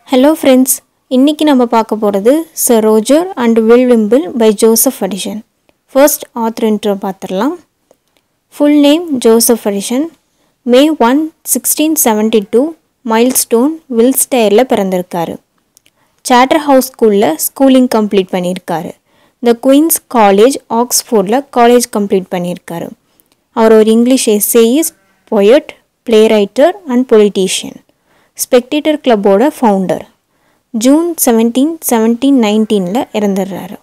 hello friends இன்றைக்கி நம்ம பார்க்க போகிறது Sir Roger and Will Wimble by Joseph Addison first author intro பார்த்துடலாம் full name Joseph Addison May one sixteen seventy two Milston வில்ஸ்டயரில் பிறந்திருக்காரு Charterhouse ஸ்கூலில் schooling complete பண்ணியிருக்காரு த குயின்ஸ் காலேஜ் ஆக்ஸ்ஃபோர்டில் காலேஜ் கம்ப்ளீட் பண்ணியிருக்காரு அவர் ஒரு English essayist poet play writer and politician Spectator கிளப்போட ஃபவுண்டர் ஜூன் செவன்டீன் செவன்டீன் நைன்டீனில் இறந்துடுறாரு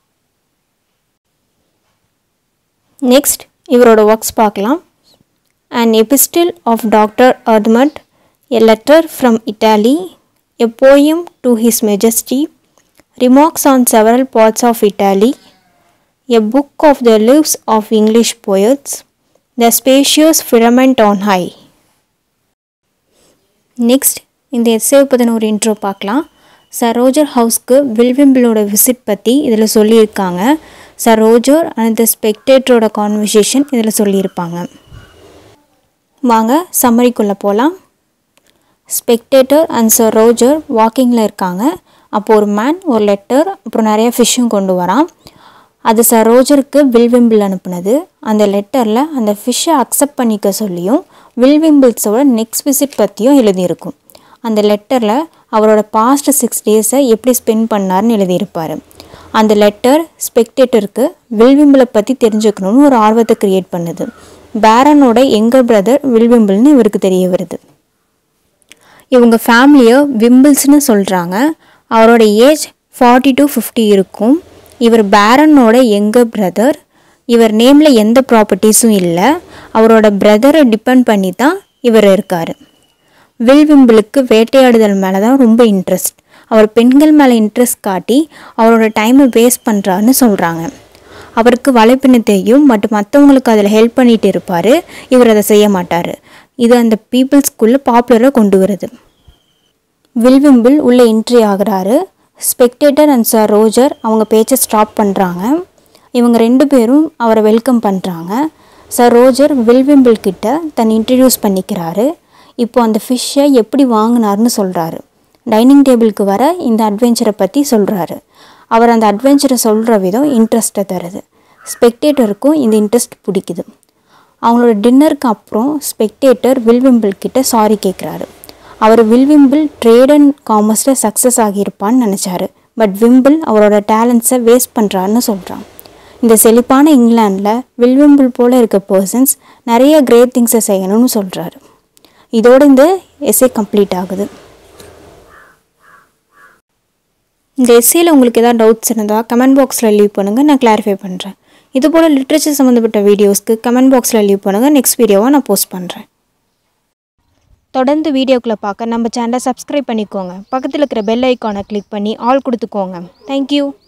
நெக்ஸ்ட் இவரோட ஒர்க்ஸ் பார்க்கலாம் அன் எபிஸ்டில் ஆஃப் டாக்டர் அர்மட் a letter from Italy a poem to his majesty remarks on several parts of Italy a book of the lives of English poets the spacious firmament on high next இந்த எஸ்ஸேவை பற்றின ஒரு intro பார்க்கலாம் Sir Roger ஹவுஸ்க்கு வில்விம்பிளோட visit பற்றி இதில் சொல்லியிருக்காங்க சர் ரோஜர் அண்ட் த ஸ்பெக்டேட்டரோட கான்வர்சேஷன் இதில் சொல்லியிருப்பாங்க வாங்க சம்மரிக்குள்ளே போகலாம் ஸ்பெக்டேட்டர் அண்ட் சர் ரோஜர் வாக்கிங்கில் இருக்காங்க அப்போது ஒரு மேன் ஒரு லெட்டர் அப்புறம் நிறைய ஃபிஷ்ஷும் கொண்டு வரான் அது சர் ரோஜருக்கு வில்விம்பிள் அனுப்புனது அந்த லெட்டரில் அந்த ஃபிஷ்ஷை அக்செப்ட் பண்ணிக்க சொல்லியும் வில்விம்பிள்ஸோட நெக்ஸ்ட் விசிட் பற்றியும் எழுதியிருக்கும் அந்த லெட்டரில் அவரோட பாஸ்ட் சிக்ஸ் டேஸை எப்படி ஸ்பெண்ட் பண்ணார்னு எழுதியிருப்பார் அந்த லெட்டர் ஸ்பெக்டேட்டருக்கு வில்விம்பிளை பற்றி தெரிஞ்சுக்கணும்னு ஒரு ஆர்வத்தை க்ரியேட் பண்ணுது பேரனோட எங்கர் பிரதர் வில்விம்பிள்னு இவருக்கு தெரிய வருது இவங்க ஃபேமிலியை விம்பிள்ஸ்னு சொல்கிறாங்க அவரோட ஏஜ் ஃபார்ட்டி டு ஃபிஃப்டி இருக்கும் இவர் பேரனோட எங்கர் பிரதர் இவர் நேமில் எந்த ப்ராப்பர்ட்டிஸும் இல்லை அவரோட பிரதரை டிபெண்ட் பண்ணி தான் இவர் இருக்கார் வில்விம்பிளுக்கு வேட்டையாடுதல் மேலே தான் ரொம்ப இன்ட்ரெஸ்ட் அவர் பெண்கள் மேலே இன்ட்ரெஸ்ட் காட்டி அவரோட டைமை வேஸ்ட் பண்ணுறாருன்னு சொல்கிறாங்க அவருக்கு வலைப்பின்னு தெரியும் பட் மற்றவங்களுக்கு அதில் ஹெல்ப் பண்ணிகிட்டு இருப்பார் இவர் அதை செய்ய மாட்டார் இது அந்த பீப்புள்ஸ்குள்ளே பாப்புலராக கொண்டு வருது வில்விம்பிள் உள்ளே என்ட்ரி ஆகுறாரு ஸ்பெக்டேட்டர் அண்ட் சார் ரோஜர் அவங்க பேச்சை ஸ்டாப் பண்ணுறாங்க இவங்க ரெண்டு பேரும் அவரை வெல்கம் பண்ணுறாங்க சார் ரோஜர் வில்விம்பிள் கிட்ட தன் இன்ட்ரடியூஸ் பண்ணிக்கிறாரு இப்போ அந்த ஃபிஷ்ஷை எப்படி வாங்கினார்னு சொல்கிறாரு டைனிங் டேபிளுக்கு வர இந்த அட்வென்ச்சரை பற்றி சொல்கிறாரு அவர் அந்த அட்வென்ச்சரை சொல்கிற விதம் இன்ட்ரெஸ்ட்டை தருது ஸ்பெக்டேட்டருக்கும் இந்த இன்ட்ரெஸ்ட் பிடிக்குது அவங்களோட டின்னருக்கு அப்புறம் ஸ்பெக்டேட்டர் வில்விம்பிள் கிட்ட சாரி கேட்குறாரு அவர் வில்விம்பிள் ட்ரேட் அண்ட் காமர்ஸில் சக்ஸஸ் ஆகியிருப்பான்னு நினச்சாரு பட் விம்பிள் அவரோட டேலண்ட்ஸை வேஸ்ட் பண்ணுறாருன்னு சொல்கிறான் இந்த செழிப்பான இங்கிலாண்டில் வில்விம்பிள் போல் இருக்க பர்சன்ஸ் நிறைய கிரேட் திங்ஸை செய்யணும்னு சொல்கிறாரு இதோட இந்த எஸ்ஏ கம்ப்ளீட் ஆகுது இந்த எஸ்ஏயில் உங்களுக்கு ஏதாவது டவுட்ஸ் இருந்தால் கமெண்ட் பாக்ஸில் லீவ் பண்ணுங்கள் நான் கிளாரிஃபை பண்ணுறேன் இதுபோல் லிட்ரேச்சர் சம்மந்தப்பட்ட வீடியோஸ்க்கு கமெண்ட் பாக்ஸில் லீவ் பண்ணுங்கள் நெக்ஸ்ட் வீடியோவை நான் போஸ்ட் பண்ணுறேன் தொடர்ந்து வீடியோக்குள்ளே பார்க்க நம்ம சேனலை சப்ஸ்கிரைப் பண்ணிக்கோங்க பக்கத்தில் இருக்கிற பெல் ஐக்கானை கிளிக் பண்ணி ஆல் கொடுத்துக்கோங்க தேங்க்யூ